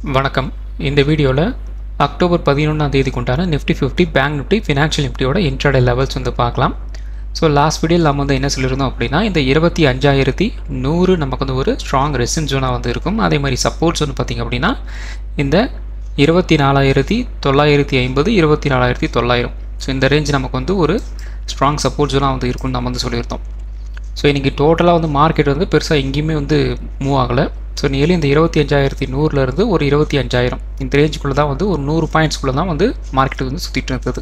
வணக்கம் இந்த வீடியோவில் அக்டோபர் பதினொன்றாம் தேதிக்கு உண்டான Nifty fifty bank Nifty financial நிஃப்டியோட இன்ட்ராடே லெவல்ஸ் வந்து பார்க்கலாம் ஸோ லாஸ்ட் வீடியோவில் நம்ம வந்து என்ன சொல்லியிருந்தோம் அப்படின்னா இந்த இருபத்தி அஞ்சாயிரத்தி நூறு நமக்கு வந்து ஒரு ஸ்ட்ராங் ரெசின் ஜோனாக வந்து இருக்கும் அதே மாதிரி சப்போர்ட்ஸ் வந்து பார்த்திங்க அப்படின்னா இந்த இருபத்தி நாலாயிரத்தி தொள்ளாயிரத்தி ஐம்பது இருபத்தி நாலாயிரத்தி தொள்ளாயிரம் ஸோ இந்த ரேஞ்ச் நமக்கு வந்து ஒரு ஸ்ட்ராங் சப்போர்ட் ஜோனாக வந்து இருக்கும்னு நம்ம வந்து சொல்லியிருந்தோம் ஸோ இன்றைக்கி டோட்டலாக வந்து மார்க்கெட் வந்து பெருசாக எங்கேயுமே வந்து மூவ் ஆகலை ஸோ நியர்லி இந்த இருபத்தி அஞ்சாயிரத்தி நூறுலேருந்து ஒரு இருபத்தி அஞ்சாயிரம் இந்த ரேஞ்சுக்குள்ளே தான் வந்து ஒரு நூறு பாயிண்ட்ஸ்குள்ளே தான் வந்து மார்க்கெட் வந்து சுற்றிட்டு இருந்தது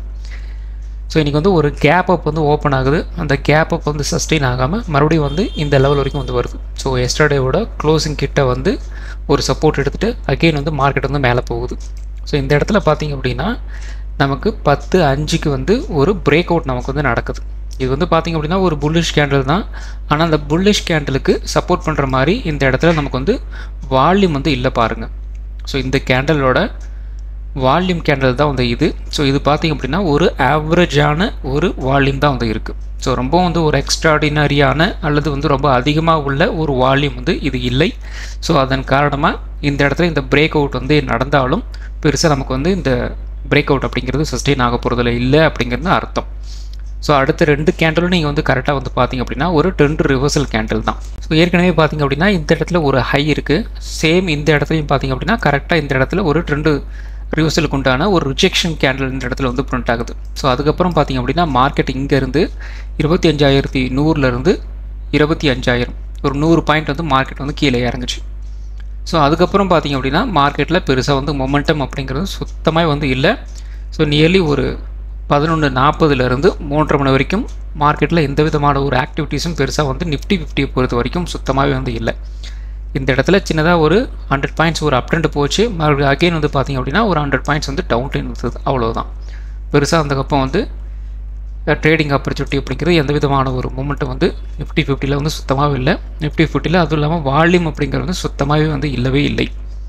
ஸோ இன்றைக்கி வந்து ஒரு கேப் அப் வந்து ஓப்பன் ஆகுது அந்த கேப் அப் வந்து சஸ்டெயின் ஆகாமல் மறுபடியும் வந்து இந்த லெவல் வரைக்கும் வந்து வருது ஸோ எஸ்டர்டேவோட க்ளோசிங் கிட்ட வந்து ஒரு சப்போர்ட் எடுத்துகிட்டு அகெயின் வந்து மார்க்கெட் வந்து மேலே போகுது ஸோ இந்த இடத்துல பார்த்திங்க அப்படின்னா நமக்கு பத்து அஞ்சுக்கு வந்து ஒரு பிரேக் அவுட் நமக்கு வந்து நடக்குது இது வந்து பார்த்திங்க அப்படின்னா ஒரு புல்லிஷ் கேண்டில் தான் ஆனால் அந்த புல்லிஷ் கேண்டலுக்கு சப்போர்ட் பண்ணுற மாதிரி இந்த இடத்துல நமக்கு வந்து வால்யூம் வந்து இல்லை பாருங்கள் ஸோ இந்த கேண்டலோட வால்யூம் கேண்டல் தான் வந்து இது ஸோ இது பார்த்திங்க அப்படின்னா ஒரு ஆவரேஜான ஒரு வால்யூம் தான் வந்து இருக்குது ஸோ ரொம்ப வந்து ஒரு எக்ஸ்ட்ராடினரியான அல்லது வந்து ரொம்ப அதிகமாக உள்ள ஒரு வால்யூம் வந்து இது இல்லை ஸோ அதன் காரணமாக இந்த இடத்துல இந்த பிரேக் அவுட் வந்து நடந்தாலும் பெருசாக நமக்கு வந்து இந்த பிரேக் அவுட் அப்படிங்கிறது சஸ்டெயின் ஆக போகிறதுல இல்லை அப்படிங்கிறது அர்த்தம் ஸோ அடுத்த ரெண்டு கேண்டலும் நீங்கள் வந்து கரெக்டாக வந்து பார்த்தீங்க அப்படின்னா ஒரு டென்ட் ரிவர்சல் கேண்டில் தான் ஸோ ஏற்கனவே பார்த்தீங்க அப்படின்னா இந்த இடத்துல ஒரு ஹை இருக்குது சேம் இந்த இடத்துலையும் பார்த்தீங்க அப்படின்னா கரெக்டாக இந்த இடத்துல ஒரு ட்ரெண்டு ரிவர்சலுக்கு உண்டான ஒரு ரிஜெக்ஷன் கேண்டில் இந்த இடத்துல வந்து ப்ரிண்ட் ஆகுது ஸோ அதுக்கப்புறம் பார்த்தீங்க அப்படின்னா மார்க்கெட் இங்கேருந்து இருபத்தி அஞ்சாயிரத்தி நூறுலேருந்து இருபத்தி அஞ்சாயிரம் ஒரு நூறு பாயிண்ட் வந்து மார்க்கெட் வந்து கீழே இறங்குச்சு ஸோ அதுக்கப்புறம் பார்த்தீங்க அப்படின்னா மார்க்கெட்டில் பெருசாக வந்து மொமெண்டம் அப்படிங்கிறது சுத்தமாக வந்து இல்லை ஸோ நியர்லி ஒரு பதினொன்று நாற்பதுலேருந்து மூன்றரை மணி வரைக்கும் மார்க்கெட்டில் எந்த விதமான ஒரு ஆக்டிவிட்டீஸும் பெருசாக வந்து நிஃப்டி ஃபிஃப்டியை பொறுத்த வரைக்கும் சுத்தமாகவே வந்து இல்லை இந்த இடத்துல சின்னதாக ஒரு ஹண்ட்ரட் பாயிண்ட்ஸ் ஒரு அப் ட்ரெண்ட் போச்சு மறுபடியும் அகெயின் வந்து பார்த்திங்க அப்படின்னா ஒரு ஹண்ட்ரட் பாயிண்ட்ஸ் வந்து டவுன் ட்ரெண்ட் இருந்தது அவ்வளோதான் பெருசாக அதுக்கப்புறம் வந்து ட்ரேடிங் ஆப்பர்ச்சுனிட்டி அப்படிங்கிறது எந்த விதமான ஒரு மூமெண்ட்டும் வந்து நிஃப்டி ஃபிஃப்டியில் வந்து சுத்தமாகவே இல்லை நிஃப்டி ஃபிஃப்டியில் அதுவும் இல்லாமல் வால்யூம் அப்படிங்கிறது வந்து சுத்தமாகவே வந்து இல்லவே இல்லை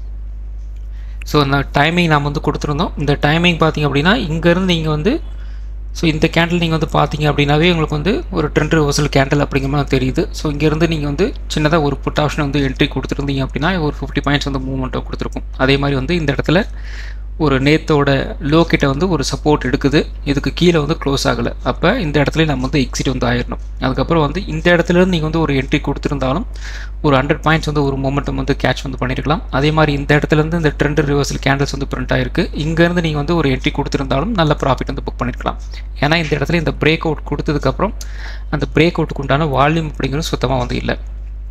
ஸோ அந்த டைமிங் நாம் வந்து கொடுத்துருந்தோம் இந்த டைமிங் பார்த்திங்க அப்படின்னா இங்கேருந்து நீங்கள் வந்து ஸோ இந்த கேண்டில் நீங்கள் வந்து பார்த்தீங்க அப்படின்னாவே உங்களுக்கு வந்து ஒரு ட்ரெண்ட் ரிவர்சல் கேண்டில் அப்படிங்கிற மாதிரி தெரியுது ஸோ இங்கேருந்து நீங்கள் வந்து சின்னதாக ஒரு புட் ஆப்ஷன் வந்து என்ட்ரி கொடுத்துருந்தீங்க அப்படின்னா ஒரு ஃபிஃப்டி பாயிண்ட்ஸ் வந்து மூவ்மெண்ட்டை கொடுத்துருக்கும் அதே மாதிரி வந்து இந்த இடத்துல ஒரு நேத்தோட லோ கிட்ட வந்து ஒரு சப்போர்ட் எடுக்குது இதுக்கு கீழே வந்து க்ளோஸ் ஆகலை அப்போ இந்த இடத்துல நம்ம வந்து எக்ஸிட் வந்து ஆயிடணும் அதுக்கப்புறம் வந்து இந்த இடத்துலேருந்து நீங்கள் வந்து ஒரு என்ட்ரி கொடுத்துருந்தாலும் ஒரு ஹண்ட்ரட் பாயிண்ட்ஸ் வந்து ஒரு மூமெண்டம் வந்து கேட்ச் வந்து பண்ணியிருக்கலாம் அதே மாதிரி இந்த இடத்துலேருந்து இந்த ட்ரெண்ட் ரிவர்சல் கேண்டில்ஸ் வந்து பிரிண்ட் ஆயிருக்கு இங்கேருந்து நீங்கள் வந்து ஒரு என்ட்ரி கொடுத்துருந்தாலும் நல்ல ப்ராஃபிட் வந்து புக் பண்ணியிருக்கலாம் ஏன்னா இந்த இடத்துல இந்த பிரேக் அவுட் கொடுத்ததுக்கப்புறம் அந்த பிரேக் அவுட்டுக்கு உண்டான வால்யூம் அப்படிங்கிறது சுத்தமாக வந்து இல்லை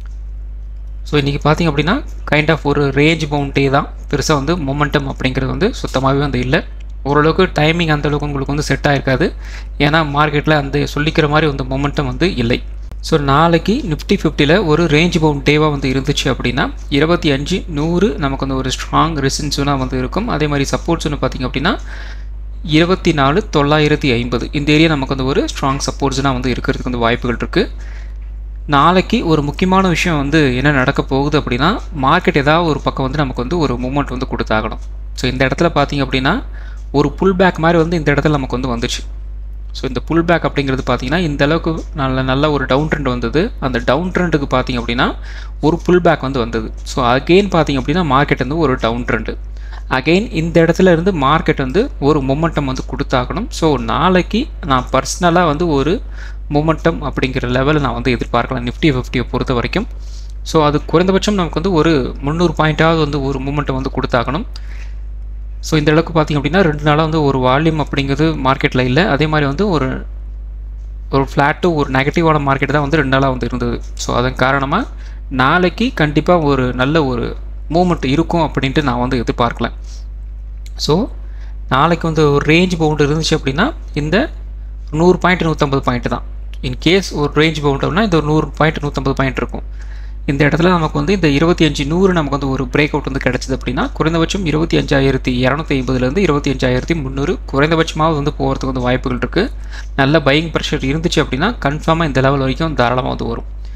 ஸோ இன்றைக்கி பார்த்திங்க அப்படின்னா கைண்ட் ஆஃப் ஒரு ரேஞ்ச் பவுண்டே தான் பெருசாக வந்து மொமெண்டம் அப்படிங்கிறது வந்து சுத்தமாகவே வந்து இல்லை ஓரளவுக்கு டைமிங் அந்தளவுக்கு உங்களுக்கு வந்து செட் ஆகிருக்காது ஏன்னா மார்க்கெட்டில் அந்த சொல்லிக்கிற மாதிரி வந்து மொமெண்டம் வந்து இல்லை ஸோ நாளைக்கு நிஃப்டி ஃபிஃப்டியில் ஒரு ரேஞ்ச் பவுண்ட் டேவாக வந்து இருந்துச்சு அப்படின்னா இருபத்தி அஞ்சு நூறு நமக்கு வந்து ஒரு ஸ்ட்ராங் ரெசின்ஸுனாக வந்து இருக்கும் அதே மாதிரி சப்போர்ட்ஸ்னு பார்த்திங்க அப்படின்னா இருபத்தி நாலு தொள்ளாயிரத்தி ஐம்பது இந்த ஏரியா நமக்கு வந்து ஒரு ஸ்ட்ராங் சப்போர்ட்ஸ்னால் வந்து இருக்கிறதுக்கு வந்து வாய்ப்புகள் இருக்குது நாளைக்கு ஒரு முக்கியமான விஷயம் வந்து என்ன நடக்க போகுது அப்படின்னா மார்க்கெட் ஏதாவது ஒரு பக்கம் வந்து நமக்கு வந்து ஒரு மூமெண்ட் வந்து கொடுத்தாகணும் ஸோ இந்த இடத்துல பார்த்தீங்க அப்படின்னா ஒரு புல் பேக் மாதிரி வந்து இந்த இடத்துல நமக்கு வந்து வந்துச்சு ஸோ இந்த புல் பேக் அப்படிங்கிறது பார்த்தீங்கன்னா இந்த அளவுக்கு நல்ல நல்ல ஒரு டவுன் ட்ரெண்ட் வந்தது அந்த டவுன் ட்ரெண்டுக்கு பார்த்தீங்க அப்படின்னா ஒரு புல் பேக் வந்து வந்தது ஸோ அகெயின் பார்த்தீங்க அப்படின்னா மார்க்கெட் வந்து ஒரு டவுன் ட்ரெண்டு அகெயின் இந்த இடத்துல இருந்து மார்க்கெட் வந்து ஒரு மொமெண்டம் வந்து கொடுத்தாகணும் ஸோ நாளைக்கு நான் பர்சனலாக வந்து ஒரு மொமெண்டம் அப்படிங்கிற லெவலில் நான் வந்து எதிர்பார்க்கலாம் நிஃப்டி ஃபிஃப்டியை பொறுத்த வரைக்கும் ஸோ அது குறைந்தபட்சம் நமக்கு வந்து ஒரு முந்நூறு பாயிண்ட்டாவது வந்து ஒரு மூமெண்ட்டை வந்து கொடுத்தாகணும் ஸோ இந்த அளவுக்கு பார்த்திங்க அப்படின்னா ரெண்டு நாளாக வந்து ஒரு வால்யூம் அப்படிங்கிறது மார்க்கெட்டில் இல்லை அதே மாதிரி வந்து ஒரு ஒரு ஃப்ளாட்டு ஒரு நெகட்டிவான மார்க்கெட் தான் வந்து ரெண்டு நாளாக வந்து இருந்தது ஸோ அதன் காரணமாக நாளைக்கு கண்டிப்பாக ஒரு நல்ல ஒரு மூமெண்ட் இருக்கும் அப்படின்ட்டு நான் வந்து எதிர்பார்க்கல ஸோ நாளைக்கு வந்து ஒரு ரேஞ்ச் பவுண்ட் இருந்துச்சு அப்படின்னா இந்த நூறு பாயிண்ட் நூற்றம்பது பாயிண்ட் தான் இன் கேஸ் ஒரு ரேஞ்ச் பவுண்டர்னா இந்த ஒரு நூறு பாயிண்ட் நூற்றம்பது பாயிண்ட் இருக்கும் இந்த இடத்துல நமக்கு வந்து இந்த இருபத்தி அஞ்சு நூறு நமக்கு வந்து ஒரு பிரேக் அவுட் வந்து கிடச்சிது அப்படின்னா குறைந்தபட்சம் இருபத்தி அஞ்சாயிரத்தி இரநூத்தி ஐம்பதுலேருந்து இருபத்தி அஞ்சாயிரத்தி முந்நூறு குறைந்தபட்சமாக வந்து போகிறதுக்கு வந்து வாய்ப்புகள் இருக்குது நல்ல பையிங் ப்ரெஷர் இருந்துச்சு அப்படின்னா கன்ஃபார்மாக இந்த லெவல் வரைக்கும் தாராளமாக வந்து வரும்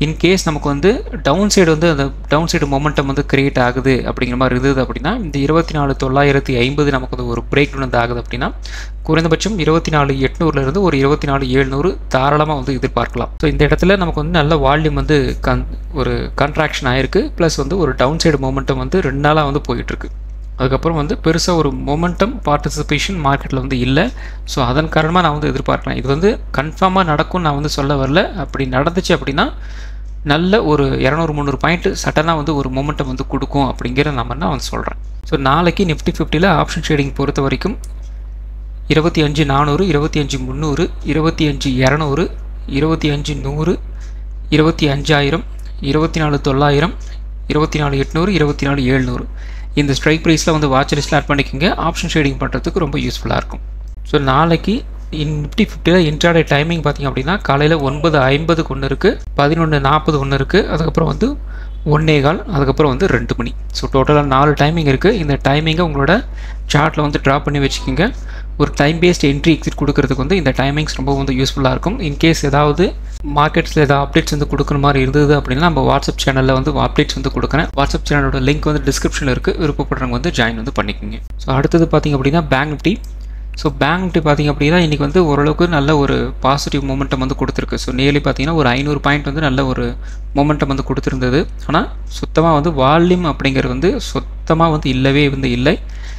இன்கேஸ் நமக்கு வந்து டவுன் சைடு வந்து அந்த டவுன் சைடு மொமெண்டம் வந்து கிரியேட் ஆகுது அப்படிங்கிற மாதிரி இருந்தது அப்படின்னா இந்த இருபத்தி நாலு தொள்ளாயிரத்தி ஐம்பது நமக்கு வந்து ஒரு பிரேக் வந்து ஆகுது அப்படின்னா குறைந்தபட்சம் இருபத்தி நாலு எட்நூறுலேருந்து ஒரு இருபத்தி நாலு ஏழ்நூறு தாராளமாக வந்து எதிர்பார்க்கலாம் ஸோ இந்த இடத்துல நமக்கு வந்து நல்ல வால்யூம் வந்து கன் ஒரு கன்ட்ராக்ஷன் ஆயிருக்கு ப்ளஸ் வந்து ஒரு டவுன் சைடு மொமெண்டம் வந்து ரெண்டு நாளாக வந்து போயிட்டுருக்கு அதுக்கப்புறம் வந்து பெருசாக ஒரு மொமெண்டம் பார்ட்டிசிபேஷன் மார்க்கெட்டில் வந்து இல்லை ஸோ அதன் காரணமாக நான் வந்து எதிர்பார்க்கலாம் இது வந்து கன்ஃபார்மாக நடக்கும்னு நான் வந்து சொல்ல வரல அப்படி நடந்துச்சு அப்படின்னா நல்ல ஒரு இரநூறு முந்நூறு பாயிண்ட் சட்டனாக வந்து ஒரு மொமெண்டம் வந்து கொடுக்கும் அப்படிங்கிற நம்ம நான் வந்து சொல்கிறேன் ஸோ நாளைக்கு நிஃப்டி ஃபிஃப்டியில் ஆப்ஷன் ட்ரேடிங் பொறுத்த வரைக்கும் இருபத்தி அஞ்சு நானூறு இருபத்தி அஞ்சு முந்நூறு இருபத்தி அஞ்சு இரநூறு இருபத்தி அஞ்சு நூறு இருபத்தி அஞ்சாயிரம் இருபத்தி நாலு தொள்ளாயிரம் இருபத்தி நாலு எட்நூறு இருபத்தி நாலு ஏழ்நூறு இந்த ஸ்ட்ரைக் ப்ரைஸில் வந்து வாட்ச் லிஸ்ட்டில் ஆட் பண்ணிக்கோங்க ஆப்ஷன் ட்ரேடிங் பண்ணுறதுக்கு ரொம்ப யூஸ்ஃபுல்லாக இருக்கும் ஸோ நாளைக்கு நிஃப்டி ஃபிஃப்டியில் இன்ட்ராடே டைமிங் பார்த்திங்க அப்படின்னா காலையில் ஒன்பது ஐம்பதுக்கு ஒன்று இருக்குது பதினொன்று நாற்பது ஒன்று இருக்குது அதுக்கப்புறம் வந்து ஒன்னே கால் அதுக்கப்புறம் வந்து ரெண்டு மணி ஸோ டோட்டலாக நாலு டைமிங் இருக்குது இந்த டைமிங்கை உங்களோட சார்ட்டில் வந்து ட்ரா பண்ணி வச்சுக்கோங்க ஒரு டைம் பேஸ்ட் என்ட்ரி எக்ஸிட் கொடுக்கறதுக்கு வந்து இந்த டைமிங்ஸ் ரொம்ப வந்து யூஸ்ஃபுல்லாக இருக்கும் இன்கேஸ் ஏதாவது மார்க்கெட்ஸில் ஏதாவது அப்டேட்ஸ் வந்து கொடுக்குற மாதிரி இருந்தது அப்படின்னா நம்ம வாட்ஸ்அப் சேனலில் வந்து அப்டேட்ஸ் வந்து கொடுக்குறேன் வாட்ஸ்அப் சேனலோட லிங்க் வந்து டிஸ்கிரிப்ஷனில் இருக்குது விருப்பப்படுறவங்க வந்து ஜாயின் வந்து பண்ணிக்கோங்க ஸோ அடுத்தது பார்த்திங்க அப்படின்னா bank Nifty so bank Nifty பார்த்திங்க அப்படின்னா இன்றைக்கி வந்து ஓரளவுக்கு நல்ல ஒரு பாசிட்டிவ் மொமெண்டம் வந்து கொடுத்துருக்கு ஸோ நியர்லி பார்த்தீங்கன்னா ஒரு ஐநூறு பாயிண்ட் வந்து நல்ல ஒரு மொமெண்டம் வந்து கொடுத்துருந்தது ஆனால் சுத்தமாக வந்து வால்யூம் அப்படிங்கிறது வந்து சுத்தமாக வந்து இல்லவே வந்து இல்லை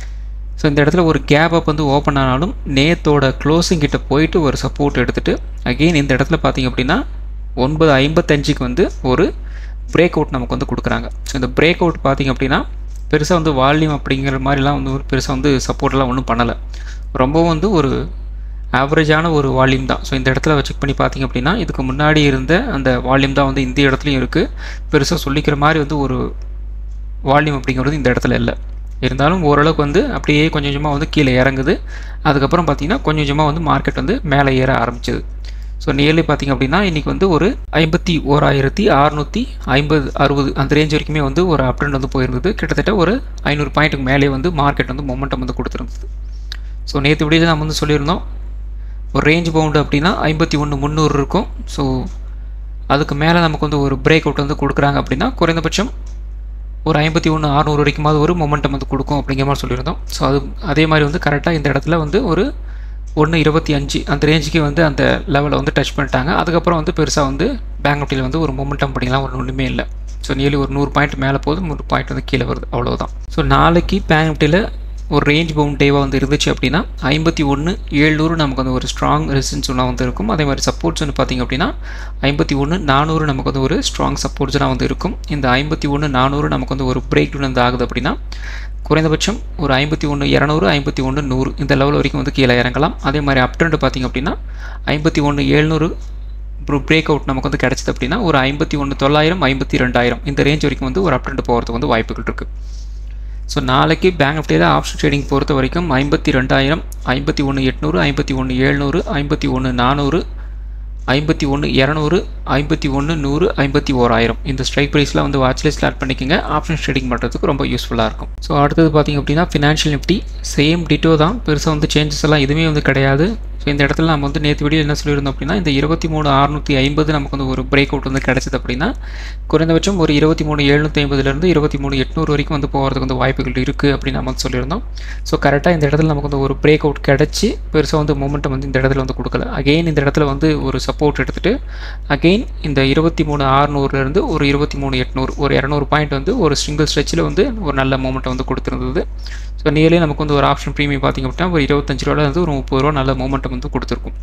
ஸோ இந்த இடத்துல ஒரு கேப் அப் வந்து ஓப்பன் ஆனாலும் நேத்தோட க்ளோசிங் கிட்ட போயிட்டு ஒரு சப்போர்ட் எடுத்துகிட்டு அகெயின் இந்த இடத்துல பார்த்திங்க அப்படின்னா ஒன்பது ஐம்பத்தஞ்சுக்கு வந்து ஒரு பிரேக் அவுட் நமக்கு வந்து கொடுக்குறாங்க ஸோ இந்த பிரேக் அவுட் பார்த்திங்க அப்படின்னா பெருசாக வந்து வால்யூம் அப்படிங்கிற மாதிரிலாம் வந்து பெருசாக வந்து சப்போர்ட்லாம் ஒன்றும் பண்ணலை ரொம்பவும் வந்து ஒரு ஆவரேஜான ஒரு வால்யூம் தான் ஸோ இந்த இடத்துல செக் பண்ணி பார்த்தீங்க அப்படின்னா இதுக்கு முன்னாடி இருந்த அந்த வால்யூம் தான் வந்து இந்த இடத்துலையும் இருக்குது பெருசாக சொல்லிக்கிற மாதிரி வந்து ஒரு வால்யூம் அப்படிங்கிறது இந்த இடத்துல இல்லை இருந்தாலும் ஓரளவுக்கு வந்து அப்படியே கொஞ்சம் கொஞ்சமாக வந்து கீழே இறங்குது அதுக்கப்புறம் பார்த்திங்கன்னா கொஞ்சம் கொஞ்சமாக வந்து மார்க்கெட் வந்து மேலே ஏற ஆரம்பிச்சது ஸோ நியர்லி பார்த்திங்க அப்படின்னா இன்றைக்கி வந்து ஒரு ஐம்பத்தி ஓராயிரத்தி அறநூற்றி ஐம்பது அறுபது அந்த ரேஞ்ச் வரைக்குமே வந்து ஒரு அப் ட்ரெண்ட் வந்து போயிருந்தது கிட்டத்தட்ட ஒரு ஐநூறு பாயிண்ட்டுக்கு மேலே வந்து மார்க்கெட் வந்து மொமெண்டம் வந்து கொடுத்துருந்தது ஸோ நேற்று விடியில் நம்ம வந்து சொல்லியிருந்தோம் ஒரு ரேஞ்ச் பவுண்டு அப்படின்னா ஐம்பத்தி ஒன்று முந்நூறு இருக்கும் ஸோ அதுக்கு மேலே நமக்கு வந்து ஒரு பிரேக் அவுட் வந்து கொடுக்குறாங்க அப்படின்னா குறைந்தபட்சம் ஒரு ஐம்பத்தி ஒன்று அறநூறு வரைக்குமாவது ஒரு மொமெண்டம் வந்து கொடுக்கும் அப்படிங்கிற மாதிரி சொல்லியிருந்தோம் ஸோ அது அதே மாதிரி வந்து கரெக்டாக இந்த இடத்துல வந்து ஒரு ஒன்று இருபத்தி அஞ்சு அந்த ரேஞ்சுக்கு வந்து அந்த லெவலை வந்து டச் பண்ணிட்டாங்க அதுக்கப்புறம் வந்து பெருசாக வந்து பேங்க் நிஃப்டியில் வந்து ஒரு மொமெண்டம் அப்படிங்கலாம் ஒரு ஒன்றுமே இல்லை ஸோ நியர்லி ஒரு நூறு பாயிண்ட் மேலே போகுது நூறு பாயிண்ட் வந்து கீழே வருது அவ்வளோதான் ஸோ நாளைக்கு பேங்க் நிஃப்டியில் ஒரு ரேஞ்ச் பவுண்ட் டேவாக வந்து இருந்துச்சு அப்படின்னா ஐம்பத்தி ஒன்று ஏழ்நூறு நமக்கு வந்து ஒரு ஸ்ட்ராங் ரெசிஸ்டன்ஸ் ஒன்றா வந்து இருக்கும் அதே மாதிரி சப்போர்ட்ஸ் வந்து பார்த்திங்க அப்படின்னா ஐம்பத்தி ஒன்று நானூறு நமக்கு வந்து ஒரு ஸ்ட்ராங் சப்போர்ட்ஸ்லாம் வந்து இருக்கும் இந்த ஐம்பத்தி ஒன்று நானூறு நமக்கு வந்து ஒரு பிரேக் டவுன் வந்து ஆகுது அப்படின்னா குறைந்தபட்சம் ஒரு ஐம்பத்தி ஒன்று இரநூறு ஐம்பத்தி ஒன்று நூறு இந்த லெவல் வரைக்கும் வந்து கீழே இறங்கலாம் அதே மாதிரி அப் ட்ரெண்ட் பார்த்திங்க அப்படின்னா ஐம்பத்தி ஒன்று ஏழ்நூறு பிரேக் அவுட் நமக்கு வந்து கிடச்சிது அப்படின்னா ஒரு ஐம்பத்தி ஒன்று தொள்ளாயிரம் ஐம்பத்தி ரெண்டாயிரம் இந்த ரேஞ்ச் வரைக்கும் வந்து ஒரு அப் ட்ரெண்ட் போகிறதுக்கு வந்து வாய்ப்புகள் இருக்குது ஸோ நாளைக்கு பேங்க் நிஃப்டியில் ஆப்ஷன் ட்ரேடிங் பொறுத்த வரைக்கும் ஐம்பத்தி ரெண்டாயிரம் ஐம்பத்தி ஒன்று எட்நூறு ஐம்பத்தி ஒன்று ஏழ்நூறு ஐம்பத்தி ஒன்று நானூறு ஐம்பத்தி ஒன்று இரநூறு ஐம்பத்தி ஒன்று நூறு ஐம்பத்தி ஓராயிரம் இந்த ஸ்ட்ரைக் ப்ரைஸில் வந்து வாட்ச் லிஸ்ட் ஆட் பண்ணிக்கோங்க ஆப்ஷன் ட்ரேடிங் பண்ணுறதுக்கு ரொம்ப யூஸ்ஃபுல்லாக இருக்கும் ஸோ அடுத்தது பார்த்திங்க அப்படின்னா ஃபினான்ஷியல் நிஃப்டி சேம் டிட்டோ தான் பெருசாக வந்து சேஞ்சஸ் எல்லாம் எதுவுமே வந்து கிடையாது ஸோ இந்த இடத்துல நம்ம வந்து நேற்று வீடியோ என்ன சொல்லியிருந்தோம் அப்படின்னா இந்த இருபத்தி மூணு அறுநூற்றி ஐம்பது நமக்கு வந்து ஒரு பிரேக் அவுட் வந்து கிடச்சிது அப்படின்னா குறைந்தபட்சம் ஒரு இருபத்தி மூணு எழுநூற்றி ஐம்பதுலேருந்து இருபத்தி மூணு எட்நூறு வரைக்கும் வந்து போகிறதுக்கு வந்து வாய்ப்புகள் இருக்குது அப்படின்னு நம்ம வந்து சொல்லியிருந்தோம் ஸோ கரெக்டாக இந்த இடத்துல நமக்கு வந்து ஒரு பிரேக் அவுட் கிடச்சி பெருசாக வந்து மூமெண்டம் வந்து இந்த இடத்துல வந்து கொடுக்கல அகெயின் இந்த இடத்துல வந்து ஒரு சப்போர்ட் எடுத்துகிட்டு அகெயின் இந்த இருபத்தி மூணு ஆறுநூறுலேருந்து ஒரு இருபத்தி மூணு எட்நூறு ஒரு இரநூறு பாயிண்ட் வந்து ஒரு சிங்கிள் ஸ்ட்ரெச்சில் வந்து ஒரு நல்ல மூமெண்ட்டை வந்து கொடுத்துருந்தது ஸோ நியர்லி நமக்கு வந்து ஒரு ஆப்ஷன் ப்ரீமியம் பார்த்திங்க அப்படின்னா ஒரு இருபத்தஞ்சு ரூபாவில் வந்து ஒரு முப்பது ரூபா நல்ல மூமெண்ட்டம் வந்து கொடுத்துருக்கும்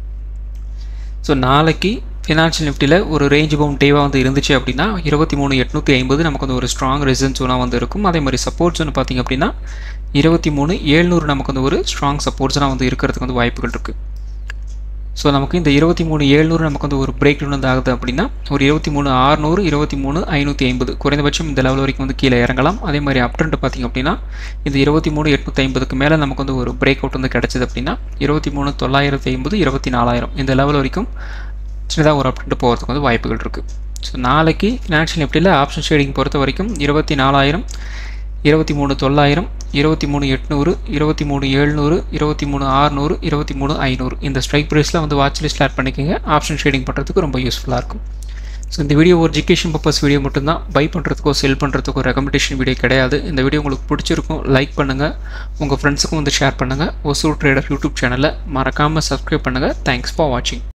ஸோ நாளைக்கு ஃபினான்ஷியல் நிஃப்டியில் ஒரு ரேஞ்ச் பவுண்ட் டேவாக வந்து இருந்துச்சு அப்படின்னா இருபத்தி மூணு எட்நூற்றி ஐம்பது நமக்கு வந்து ஒரு ஸ்ட்ராங் ரெசிடன்ஸ் ஜோனாக வந்து இருக்கும் அதே மாதிரி சப்போர்ட்ஸ் ஒன்று பார்த்திங்க அப்படின்னா இருபத்தி மூணு ஏழ்நூறு நமக்கு வந்து ஒரு ஸ்ட்ராங் சப்போர்ட்ஸ்லாம் வந்து இருக்கிறதுக்கு வந்து வாய்ப்புகள் இருக்குது ஸோ நமக்கு இந்த இருபத்தி மூணு ஏழ்நூறு நமக்கு வந்து ஒரு பிரேக் டவுன் வந்து ஆகுது அப்படின்னா ஒரு இருபத்தி மூணு ஆறுநூறு இருபத்தி மூணு ஐநூற்றி ஐம்பது குறைந்தபட்சம் இந்த லெவல் வரைக்கும் வந்து கீழே இறங்கலாம் அதே மாதிரி அப் ட்ரெண்ட் பார்த்திங்க அப்படின்னா இந்த இருபத்தி மூணு எட்நூற்றி ஐம்பதுக்கு மேலே நமக்கு வந்து ஒரு பிரேக் அவுட் வந்து கிடச்சிது அப்படின்னா இருபத்தி மூணு தொள்ளாயிரத்தி ஐம்பது இருபத்தி நாலாயிரம் இந்த லெவல் வரைக்கும் சின்னதாக ஒரு அப் ட்ரெண்ட் போகிறதுக்கு வந்து வாய்ப்புகள் இருக்குது ஸோ நாளைக்கு ஃபினான்ஷியல் நிஃப்டியில் ஆப்ஷன் ஷேடிங் பொறுத்த வரைக்கும் இருபத்தி நாலாயிரம் இருபத்தி மூணு தொள்ளாயிரம் இருபத்தி மூணு எட்நூறு இருபத்தி மூணு ஏழ்நூறு இருபத்தி மூணு ஆறுநூறு இருபத்தி மூணு ஐநூறு இந்த ஸ்ட்ரைக் ப்ரைஸில் வந்து வாட்ச் லிஸ்ட் ஆட் பண்ணிக்கோங்க ஆப்ஷன் ஷேடிங் பண்ணுறதுக்கு ரொம்ப யூஸ்ஃபுல்லாக இருக்கும் ஸோ இந்த வீடியோ ஒரு எஜுகேஷன் பர்பஸ் வீடியோ மட்டும்தான் பை பண்ணுறதுக்கோ செல் பண்ணுறதுக்கோ ரெக்கமெண்டேஷன் வீடியோ கிடையாது இந்த வீடியோ உங்களுக்கு பிடிச்சிருக்கும் லைக் பண்ணுங்கள் உங்கள் ஃப்ரெண்ட்ஸுக்கும் வந்து ஷேர் பண்ணுங்கள் ஒசூர் ட்ரேடர் யூடியூப் சேனலை மறக்காமல் சப்ஸ்கிரைப் பண்ணுங்கள் தேங்க்ஸ் ஃபார் வாட்சிங்